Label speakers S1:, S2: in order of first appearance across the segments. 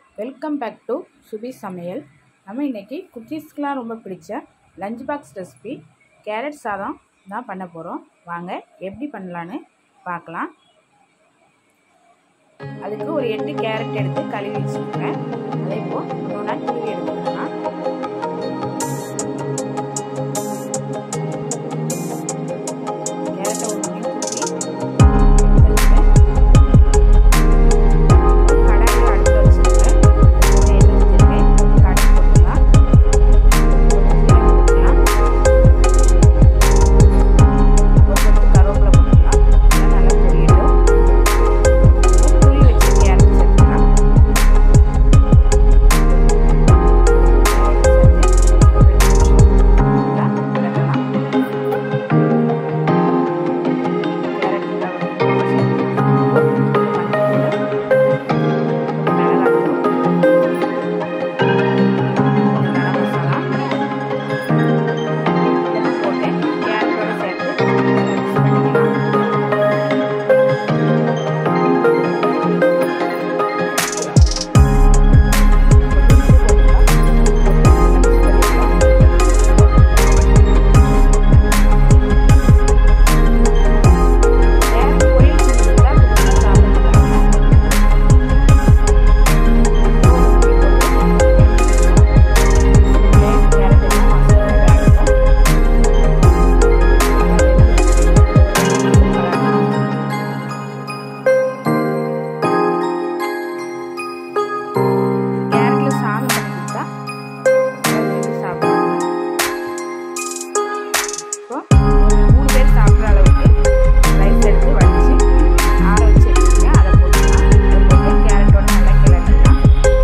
S1: welcome back to சுபி சமையல் நம்ம இன்றைக்கி குட்டீஸ்க்கெலாம் ரொம்ப பிடிச்ச லஞ்ச் பாக்ஸ் ரெசிபி கேரட் சாதம் தான் பண்ண போகிறோம் வாங்க எப்படி பண்ணலான்னு பார்க்கலாம் அதுக்கு ஒரு எட்டு கேரட் எடுத்து கழுவி வச்சுருக்கேன் அதே போல் ஒன்றா துருவி எடுத்துக்கலாம் கேரட்டை ஒரு மணி துருவி கடாயில் அடுத்து வச்சுருக்கேன் எண்ணெய் ஊற்றிருக்கேன் கடுகு போட்டுக்கலாம் போட்டுக்கலாம் ஒரு கொத்து கருவேப்பிலை போட்டுக்கலாம் நல்லா பொரியட்டும் புளி வச்சு கேரட் சேர்த்துக்கலாம் கேரட்ல சாதம் பண்ணி கொடுத்தா விரும்பி சாப்பிடுவாங்க இப்போ ஒரு மூணு பேர் சாப்பிட்ற அளவுக்கு ரைஸ் எடுத்து வடிச்சு ஆற வச்சு எடுத்துங்க அதை போட்டுக்கலாம் அதை போட்டு கேரட்டோட நல்லா கிளறிக்கலாம்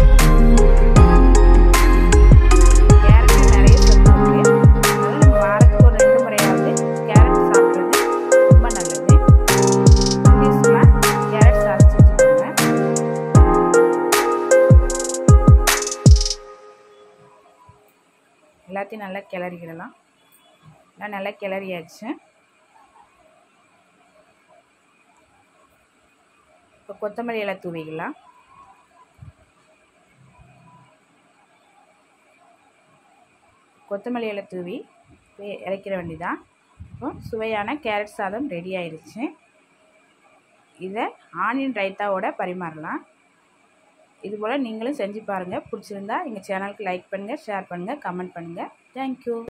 S1: கேரட்ல நிறைய சத்து இருக்கு அதனால நம்ம வாரத்துக்கு ஒரு ரெண்டு முறையாவது கேரட் சாப்பிட்றது ரொம்ப நல்லது குட்டீஸ்க்குலாம் கேரட் சாதம் செஞ்சுக்கோங்க எல்லாத்தையும் நல்லா கிளறிக்கிடலாம் எல்லாம் நல்லா கிளறியாச்சு இப்போ கொத்தமல்லி இலை தூவிக்கலாம் கொத்தமல்லி இலை தூவி வே- இறக்கிற வேண்டியதான் இப்போ சுவையான கேரட் சாதம் ரெடி ஆயிடுச்சு இதை ஆனியன் ரைத்தாவோட பரிமாறலாம் இது போல் நீங்களும் செஞ்சு பாருங்கள் பிடிச்சிருந்தா எங்கள் சேனலுக்கு லைக் பண்ணுங்கள் ஷேர் பண்ணுங்கள் கமெண்ட் பண்ணுங்கள் தேங்க்யூ